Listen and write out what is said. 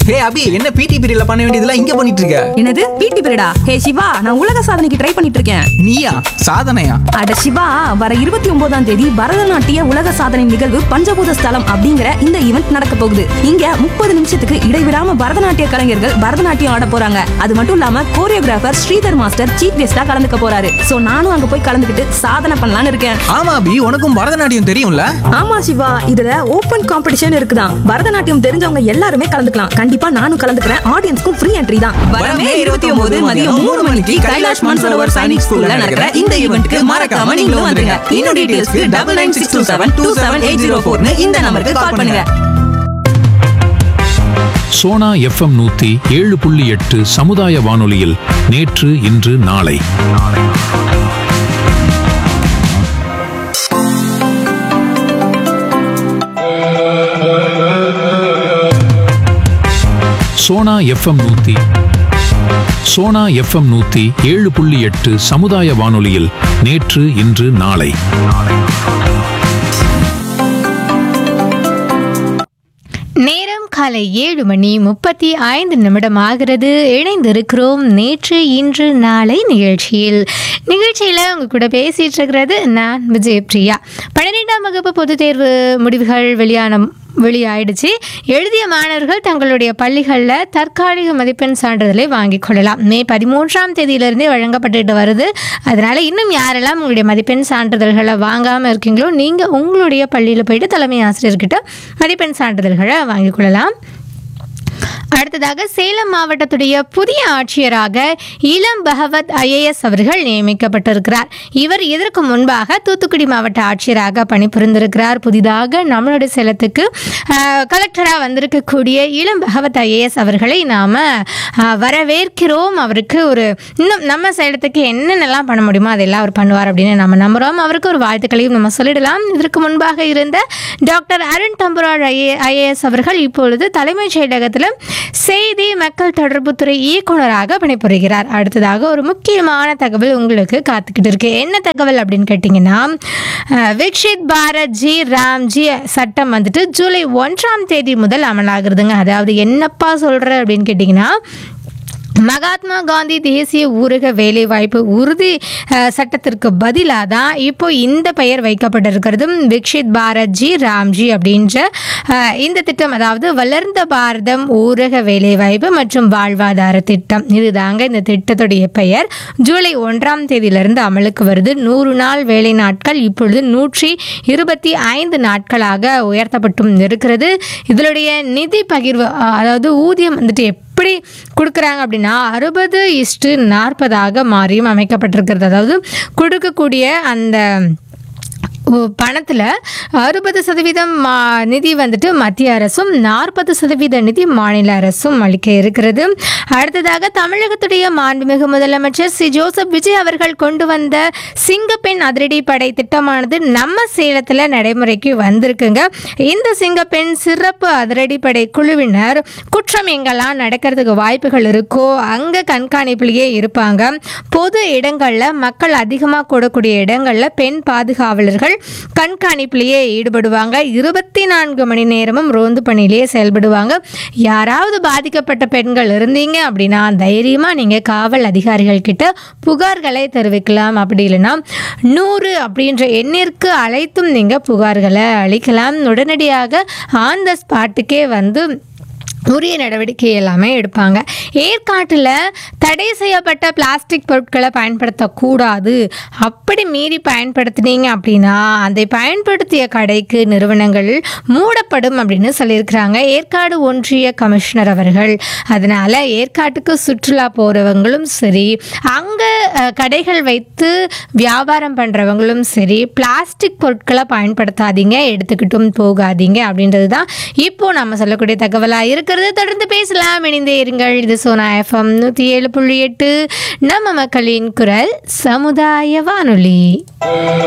ஹே அபி என்ன பிடி பீரியட்ல பண்ண வேண்டியதெல்லாம் இங்க பண்ணிட்டு இருக்க என்னது பிடி பீரியடா ஹே சிவா நான் உலக சாதனைக்கு ட்ரை பண்ணிட்டு இருக்கேன் நீயா சாதனையா அட சிவா வர இருபத்தி ஒன்பதாம் தேதி பரதநாட்டிய உலக சாதனை நிகழ்வு பஞ்சபூத ஸ்தலம் அப்படிங்கிற இந்த ஈவெண்ட் நடக்க போகுது இங்க முப்பது நிமிஷத்துக்கு இடைவிடாம பரதநாட்டிய கலைஞர்கள் பரதநாட்டியம் ஆட போறாங்க அது மட்டும் இல்லாம கோரியோகிராஃபர் ஸ்ரீதர் மாஸ்டர் சீஃப் கெஸ்டா கலந்துக்க போறாரு சோ நானும் அங்க போய் கலந்துக்கிட்டு சாதனை பண்ணலாம்னு இருக்கேன் ஆமா அபி உனக்கும் பரதநாட்டியம் தெரியும்ல ஆமா சிவா இதுல ஓபன் காம்படிஷன் இருக்குதான் பரதநாட்டியம் தெரிஞ்சவங்க எல்லாருமே கலந்துக்கலாம் கண்டிப்பா நானும் கலந்துக்கிறேன் ஆடியன்ஸ்க்கும் ஃப்ரீ என்ட்ரி தான் வரமே இருபத்தி ஒன்பது மதியம் மூணு மணிக்கு கைலாஷ் மான்சரோவர் சைனிக் ஸ்கூல்ல நடக்கிற இந்த ஈவெண்ட்க்கு மறக்காம நீங்களும் வந்துருங்க இன்னும் டீடைல்ஸ்க்கு double nine six two seven two seven eight zero ஃபோர்னு இந்த நம்பருக்கு கால் பண்ணுங்க சோனா எஃப்எம் நூத்தி ஏழு புள்ளி எட்டு சமுதாய வானொலியில் நேற்று இன்று நாளை சோனா எஃப்எம் நூத்தி சோனா எஃப்எம் நூத்தி ஏழு புள்ளி எட்டு சமுதாய வானொலியில் நேற்று இன்று நாளை நேரம் காலை ஏழு மணி முப்பத்தி ஐந்து நிமிடம் ஆகிறது இணைந்திருக்கிறோம் நேற்று இன்று நாளை நிகழ்ச்சியில் நிகழ்ச்சியில் உங்க கூட பேசிட்டு இருக்கிறது நான் விஜயபிரியா பன்னிரெண்டாம் வகுப்பு பொதுத் தேர்வு முடிவுகள் வெளியான வெளியாயிடுச்சு எழுதிய மாணவர்கள் தங்களுடைய பள்ளிகளில் தற்காலிக மதிப்பெண் சான்றிதழை வாங்கிக் கொள்ளலாம் மே பதிமூன்றாம் தேதியிலிருந்தே வழங்கப்பட்டுட்டு வருது அதனால் இன்னும் யாரெல்லாம் உங்களுடைய மதிப்பெண் சான்றிதழ்களை வாங்காமல் இருக்கீங்களோ நீங்கள் உங்களுடைய பள்ளியில் போயிட்டு தலைமை ஆசிரியர்கிட்ட மதிப்பெண் சான்றிதழ்களை வாங்கிக் கொள்ளலாம் அடுத்ததாக சேலம் மாவட்டத்துடைய புதிய ஆட்சியராக இளம் பகவத் ஐஏஎஸ் அவர்கள் நியமிக்கப்பட்டிருக்கிறார் இவர் இதற்கு முன்பாக தூத்துக்குடி மாவட்ட ஆட்சியராக பணிபுரிந்திருக்கிறார் புதிதாக நம்மளுடைய சேலத்துக்கு ஆஹ், கலெக்டராக வந்திருக்கக்கூடிய இளம் பகவத் ஐஏஎஸ் அவர்களை நாம் வரவேற்கிறோம் அவருக்கு ஒரு இன்னும் நம்ம சேலத்துக்கு என்னென்னலாம் பண்ண முடியுமோ அதெல்லாம் அவர் பண்ணுவார் அப்படின்னு நம்ம நம்புகிறோம் அவருக்கு ஒரு வாழ்த்துக்களையும் நம்ம சொல்லிடலாம் இதற்கு முன்பாக இருந்த doctor Arun Thamburaj IA IAS அவர்கள் இப்பொழுது தலைமைச் செயலகத்தில் செய்தி மக்கள் தொடர்புத்துறை இயக்குனராக பணிபுரிகிறார் அடுத்ததாக ஒரு முக்கியமான தகவல் உங்களுக்கு காத்துக்கிட்டு இருக்கு என்ன தகவல் அப்படின்னு கேட்டிங்கன்னா அஹ், விக்ஷித் பாரத் ஜி ராம்ஜி சட்டம் வந்துட்டு ஜூலை ஒன்றாம் தேதி முதல் அமலாகிறதுங்க அதாவது என்னப்பா சொல்கிற அப்படின்னு கேட்டிங்கன்னா மகாத்மா காந்தி தேசிய ஊரக வேலைவாய்ப்பு உறுதி அஹ், சட்டத்திற்கு பதிலாக தான் இப்போ இந்த பெயர் வைக்கப்பட்டிருக்கிறது விக்ஷித் பாரத்ஜி ராம்ஜி அப்படின்ற அஹ், இந்த திட்டம் அதாவது வளர்ந்த பாரதம் ஊரக வேலைவாய்ப்பு மற்றும் வாழ்வாதார திட்டம் இதுதாங்க இந்த திட்டத்துடைய பெயர் ஜூலை ஒன்றாம் தேதியிலிருந்து அமலுக்கு வருது நூறு நாள் வேலை நாட்கள் இப்பொழுது நூற்றி இருபத்தி ஐந்து நாட்களாக உயர்த்தப்பட்டும் இருக்கிறது இதனுடைய நிதி பகிர்வு அஹ், அதாவது ஊதியம் வந்துட்டு எப்படி கொடுக்குறாங்க அப்படின்னா அறுபது இஸ்டு நாற்பதாக மாறியும் அமைக்கப்பட்டிருக்கிறது அதாவது கொடுக்கக்கூடிய அந்த பணத்தில் அறுபது சதவீதம் மா- நிதி வந்துட்டு மத்திய அரசும் நாற்பது சதவீத நிதி மாநில அரசும் அளிக்க இருக்கிறது அடுத்ததாக தமிழகத்துடைய மாண்புமிகு முதலமைச்சர் சி ஜோசப் விஜய் அவர்கள் கொண்டு வந்த சிங்கப்பெண் அதிரடி படை திட்டமானது நம்ம சேலத்தில் நடைமுறைக்கு வந்திருக்குங்க இந்த சிங்கப்பெண் சிறப்பு அதிரடிப்படை குழுவினர் குற்றம் எங்கெல்லாம் நடக்கிறதுக்கு வாய்ப்புகள் இருக்கோ அங்கே கண்காணிப்புலேயே இருப்பாங்க பொது இடங்களில் மக்கள் அதிகமாக கூடக்கூடிய இடங்களில் பெண் பாதுகாவலர்கள் கண்காணிப்பிலேயே ஈடுபடுவாங்க இருபத்தி நான்கு மணி நேரமும் ரோந்து பணியிலேயே செயல்படுவாங்க யாராவது பாதிக்கப்பட்ட பெண்கள் இருந்தீங்க அப்படின்னா தைரியமாக நீங்கள் காவல் அதிகாரிகள் கிட்ட புகார்களை தெரிவிக்கலாம் அப்படி இல்லைன்னா நூறு அப்படின்ற எண்ணிற்கு அழைத்தும் நீங்கள் புகார்களை அளிக்கலாம் உடனடியாக ஆன் த ஸ்பாட்டுக்கே வந்து உரிய நடவடிக்கை எல்லாமே எடுப்பாங்க ஏற்காட்டில் தடை செய்யப்பட்ட பிளாஸ்டிக் பொருட்களை பயன்படுத்தக்கூடாது அப்படி மீறி பயன்படுத்தினீங்க அப்படின்னா அதை பயன்படுத்திய கடைக்கு நிறுவனங்கள் மூடப்படும் அப்படின்னு சொல்லியிருக்கிறாங்க ஏற்காடு ஒன்றிய கமிஷனர் அவர்கள் அதனால் ஏற்காட்டுக்கு சுற்றுலா போகிறவங்களும் சரி அங்கே கடைகள் வைத்து வியாபாரம் பண்ணுறவங்களும் சரி பிளாஸ்டிக் பொருட்களை பயன்படுத்தாதீங்க எடுத்துக்கிட்டும் போகாதீங்க அப்படின்றது தான் இப்போ நம்ம சொல்லக்கூடிய தகவலாக இருக்கிறது தொடர்ந்து பேசலாம் இணைந்தே இருங்கள் இது சோனா எஃப்எம் நூற்றி ஏழு புள்ளி எட்டு நம்ம மக்களின் குரல் சமுதாய வானொலி